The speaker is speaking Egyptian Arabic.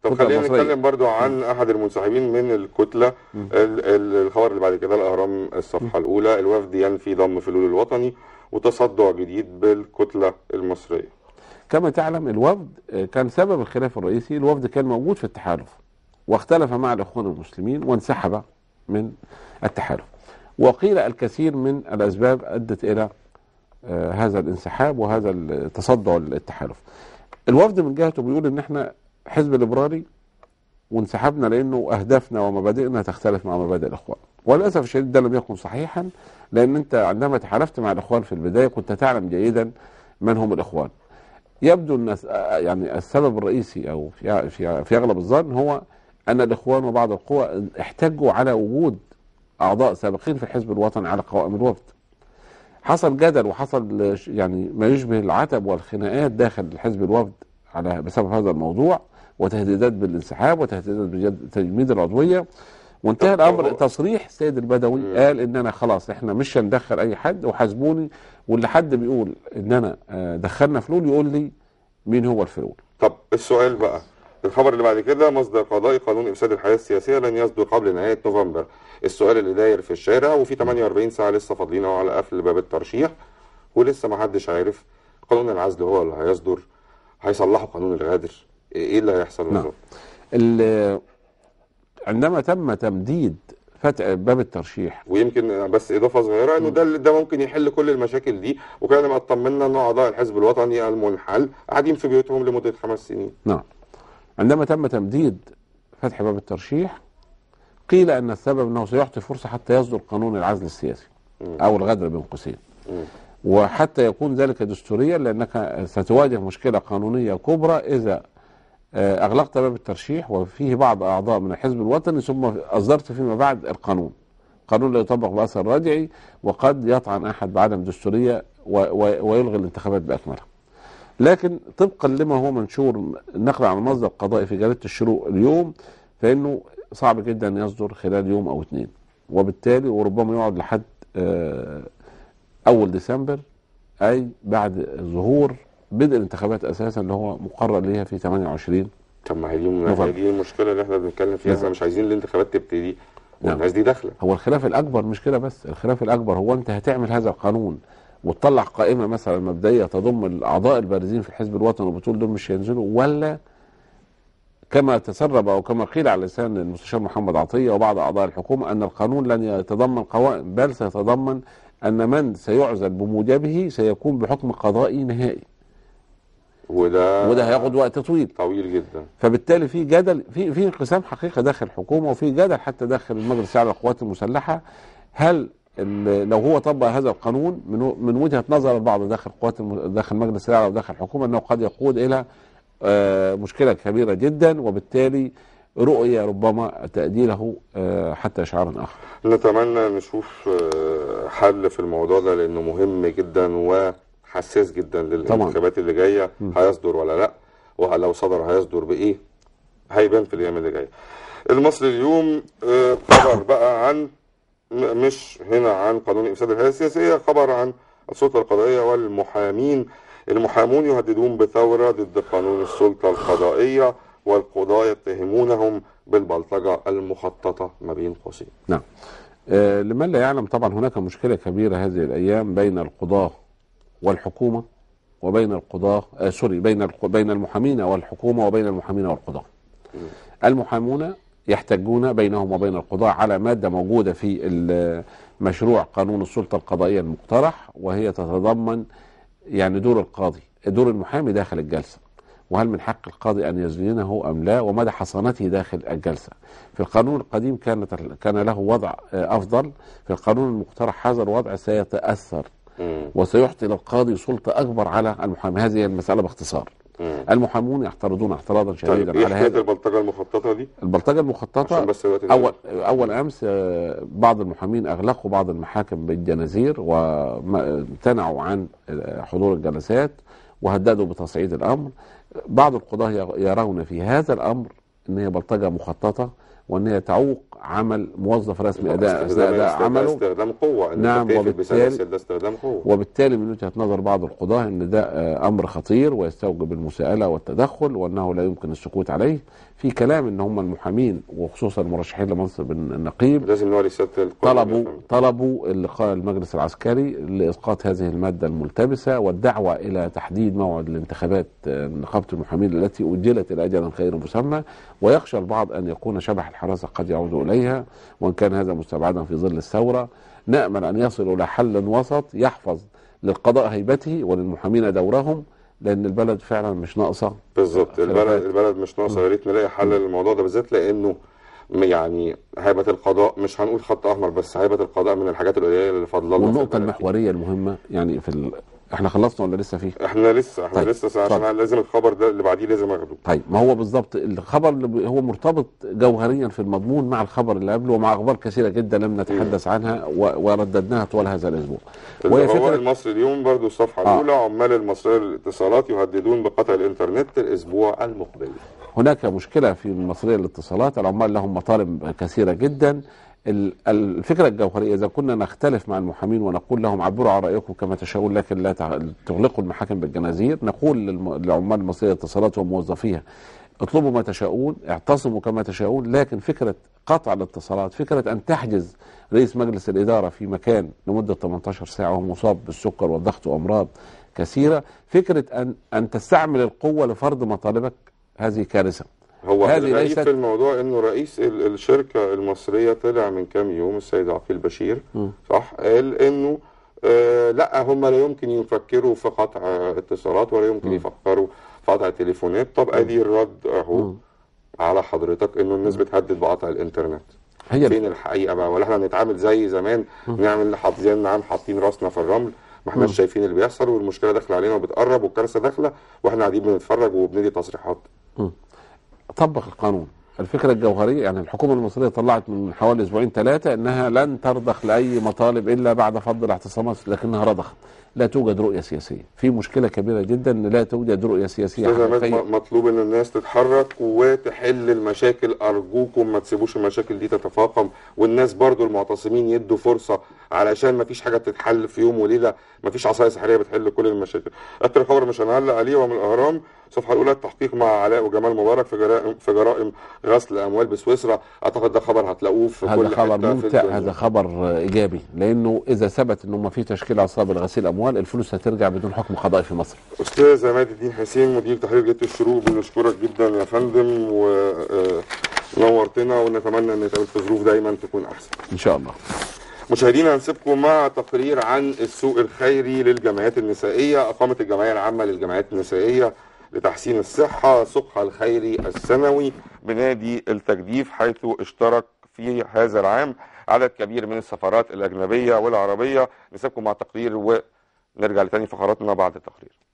طب الكتلة خلينا المصرية. نتكلم برضو عن احد المنسحبين من الكتله ال- ال- الخبر اللي بعد كده الاهرام الصفحه الاولى الوفد ينفي ضم فلول الوطني وتصدع جديد بالكتله المصريه كما تعلم الوفد آه، كان سبب الخلاف الرئيسي الوفد كان موجود في التحالف واختلف مع الاخوان المسلمين وانسحب من التحالف وقيل الكثير من الاسباب ادت الى آه، هذا الانسحاب وهذا التصدع التحالف الوفد من جهته بيقول ان احنا حزب ليبرالي وانسحبنا لانه اهدافنا ومبادئنا تختلف مع مبادئ الاخوان وللاسف الشديد ده لم يكن صحيحا لان انت عندما تحالفت مع الاخوان في البدايه كنت تعلم جيدا من هم الاخوان يبدو ان الس- يعني السبب الرئيسي او في في في اغلب الظن هو ان الاخوان وبعض القوى احتجوا على وجود اعضاء سابقين في الحزب الوطني على قوائم الوفد. حصل جدل وحصل ش- يعني ما يشبه العتب والخناقات داخل الحزب الوفد على بسبب هذا الموضوع وتهديدات بالانسحاب وتهديدات بتجميد العضويه وانتهى طب الامر هو- تصريح السيد البدوي مم. قال ان انا خلاص احنا مش هندخل اي حد وحاسبوني واللي حد بيقول ان انا آه، دخلنا فلول يقول لي مين هو الفلول طب السؤال بقى الخبر اللي بعد كده مصدر قضائي قانون افساد الحياه السياسيه لن يصدر قبل نهايه نوفمبر السؤال اللي داير في الشارع وفي 48 ساعه لسه فاضلين أهو على قفل باب الترشيح ولسه ما حدش عارف قانون العزل هو اللي هيصدر هيصلحوا قانون الغادر ايه اللي هيحصل نعم. بالظبط؟ ال- عندما تم تمديد فتح باب الترشيح ويمكن بس اضافه صغيره انه ده ده ممكن يحل كل المشاكل دي وكان ما اطمنا ان اعضاء الحزب الوطني المنحل قاعدين في بيوتهم لمده خمس سنين نعم عندما تم تمديد فتح باب الترشيح قيل ان السبب انه سيعطي فرصه حتى يصدر قانون العزل السياسي مم. او الغدر بين قوسين مم. وحتى يكون ذلك دستوريا لانك ستواجه مشكله قانونيه كبرى اذا آه، اغلقت باب الترشيح وفيه بعض اعضاء من الحزب الوطني ثم اصدرت فيما بعد القانون قانون لا يطبق باثر رجعي وقد يطعن احد بعدم دستوريه و- و- ويلغي الانتخابات باكملها لكن طبقا لما هو منشور نقل عن مصدر قضائي في جريده الشروق اليوم فانه صعب جدا ان يصدر خلال يوم او اثنين وبالتالي وربما يقعد لحد آه، اول ديسمبر اي بعد ظهور بدء الانتخابات اساسا اللي هو مقرر ليها في 28 طب ما هي دي نوفمبر. ما هي دي المشكله اللي احنا بنتكلم فيها نعم. احنا مش عايزين الانتخابات تبتدي نعم. والناس دي داخله هو الخلاف الاكبر مش كده بس الخلاف الاكبر هو انت هتعمل هذا القانون وتطلع قائمه مثلا مبدئيه تضم الاعضاء البارزين في الحزب الوطني وبتقول دول مش هينزلوا ولا كما تسرب او كما قيل على لسان المستشار محمد عطيه وبعض اعضاء الحكومه ان القانون لن يتضمن قوائم بل سيتضمن ان من سيعزل بموجبه سيكون بحكم قضائي نهائي وده وده هياخد وقت طويل طويل جدا فبالتالي في جدل في في انقسام حقيقه داخل الحكومه وفي جدل حتى داخل المجلس الاعلى للقوات المسلحه هل ال- لو هو طبق هذا القانون من و- من وجهه نظر البعض داخل القوات الم- داخل المجلس الاعلى وداخل الحكومه انه قد يقود الى آه، مشكله كبيره جدا وبالتالي رؤيه ربما تاجيله آه، حتى اشعار اخر. نتمنى نشوف آه، حل في الموضوع ده لانه مهم جدا وحساس جدا للانتخابات اللي جايه هيصدر ولا لا ولو صدر هيصدر بايه هيبان في الايام اللي جايه المصري اليوم آه، خبر بقى عن م- مش هنا عن قانون افساد الحياه السياسيه خبر عن السلطه القضائيه والمحامين المحامون يهددون بثوره ضد قانون السلطه القضائيه والقضاه يتهمونهم بالبلطجه المخططه ما بين قوسين نعم. آه، لمن لا يعلم طبعا هناك مشكله كبيره هذه الايام بين القضاه والحكومه وبين القضاه آه سوري بين الق- بين المحامين والحكومه وبين المحامين والقضاه. المحامون يحتجون بينهم وبين القضاة على مادة موجودة في ال- مشروع قانون السلطة القضائية المقترح وهي تتضمن يعني دور القاضي دور المحامي داخل الجلسة وهل من حق القاضي أن يزينه أم لا ومدى حصانته داخل الجلسة في القانون القديم كانت كان له وضع آه، أفضل في القانون المقترح هذا الوضع سيتأثر مم. وسيعطي للقاضي سلطة أكبر على المحامي هذه هي المسألة باختصار مم. المحامون يعترضون اعتراضا طيب شديدا ايه على حكايه هذا البلطجه المخططه دي؟ البلطجه المخططه عشان بس الوقت اول اول امس آه، بعض المحامين اغلقوا بعض المحاكم بالجنازير وامتنعوا عن آه، حضور الجلسات وهددوا بتصعيد الامر بعض القضاه يرون في هذا الامر ان هي بلطجه مخططه وان هي تعوق عمل موظف رسمي اداء اثناء استخدام اداء استخدام- عمله استخدام قوه إن نعم، أنت تقفل وبالتالي- بسلاسل ده استخدام قوه وبالتالي من وجهه نظر بعض القضاه ان ده آه، امر خطير ويستوجب المساءله والتدخل وانه لا يمكن السكوت عليه في كلام ان هم المحامين وخصوصا المرشحين لمنصب النقيب لازم نولي سياده القانون طلبوا يفهم. طلبوا اللقاء المجلس العسكري لاسقاط هذه الماده الملتبسه والدعوه الى تحديد موعد لانتخابات آه، نقابه المحامين التي اجلت الى اجل غير مسمى ويخشى البعض ان يكون شبح الحراسه قد يعود اليها وان كان هذا مستبعدا في ظل الثوره نامل ان يصلوا الى حل وسط يحفظ للقضاء هيبته وللمحامين دورهم لان البلد فعلا مش ناقصه بالظبط البلد خلافات. البلد مش ناقصه يا ريت نلاقي حل للموضوع ده بالذات لانه م- يعني هيبه القضاء مش هنقول خط احمر بس هيبه القضاء من الحاجات القليله اللي فاضله لنا في والنقطه البلد. المحوريه المهمه يعني في ال... احنا خلصنا ولا لسه فيه؟ احنا لسه احنا طيب، لسه عشان اتفضل. لازم الخبر ده اللي بعديه لازم اخده طيب ما هو بالظبط الخبر اللي ب- هو مرتبط جوهريا في المضمون مع الخبر اللي قبله ومع اخبار كثيره جدا لم نتحدث عنها و- ورددناها طوال هذا الاسبوع اللي وهي هو فكره المصري اليوم برضو الصفحه آه. الاولى عمال المصريه للاتصالات يهددون بقطع الانترنت الاسبوع المقبل هناك مشكله في المصريه للاتصالات العمال لهم مطالب كثيره جدا ال- الفكره الجوهريه اذا كنا نختلف مع المحامين ونقول لهم عبروا عن رايكم كما تشاءون لكن لا تع- تغلقوا المحاكم بالجنازير نقول للم- لعمال المصريه للاتصالات وموظفيها اطلبوا ما تشاءون اعتصموا كما تشاءون لكن فكره قطع الاتصالات فكره ان تحجز رئيس مجلس الاداره في مكان لمده 18 ساعه وهو مصاب بالسكر والضغط وامراض كثيره فكره ان ان تستعمل القوه لفرض مطالبك هذه كارثه هو هذه الغريب ليست- في الموضوع انه رئيس ال- الشركه المصريه طلع من كام يوم السيد عقيل بشير مم. صح قال انه آه لا هم لا يمكن يفكروا في قطع اتصالات ولا يمكن مم. يفكروا في قطع تليفونات طب ادي الرد اهو مم. على حضرتك انه الناس بتهدد بقطع الانترنت هي فين الحقيقه بقى ولا احنا نتعامل زي زمان نعمل حاطين نعم حاطين راسنا في الرمل ما احناش شايفين اللي بيحصل والمشكله داخله علينا وبتقرب والكارثه داخله واحنا قاعدين بنتفرج وبندي تصريحات طبق القانون الفكرة الجوهرية يعني الحكومة المصرية طلعت من حوالي أسبوعين ثلاثة أنها لن ترضخ لأي مطالب إلا بعد فض الاعتصامات لكنها رضخت لا توجد رؤية سياسية في مشكلة كبيرة جدا أن لا توجد رؤية سياسية استاذ عماد حقيقية م- مطلوب ان الناس تتحرك وتحل المشاكل ارجوكم ما تسيبوش المشاكل دي تتفاقم والناس برضو المعتصمين يدوا فرصه علشان ما فيش حاجه بتتحل في يوم وليله ما فيش عصايه سحريه بتحل كل المشاكل اخر خبر مش هنعلق عليه ومن الاهرام الصفحه الاولى التحقيق مع علاء وجمال مبارك في جرائم في جرائم غسل اموال بسويسرا اعتقد ده خبر هتلاقوه في هذا كل خبر حته في ممتع الدنيا. هذا خبر إيجابي لأنه إذا ثبت أنه ما في تشكيل عصابة لغسيل أموال الفلوس هترجع بدون حكم قضائي في مصر استاذ عماد الدين حسين مدير تحرير جريده الشروق بنشكرك جدا يا فندم ونورتنا ونتمنى ان نتقابل في ظروف دايما تكون احسن إن شاء الله مشاهدينا هنسيبكم مع تقرير عن السوق الخيري للجمعيات النسائيه اقامت الجمعيه العامه للجمعيات النسائيه لتحسين الصحه سوقها الخيري السنوي بنادي التجديف حيث اشترك في هذا العام عدد كبير من السفارات الاجنبيه والعربيه نسيبكم مع تقرير ونرجع لتاني فقراتنا بعد التقرير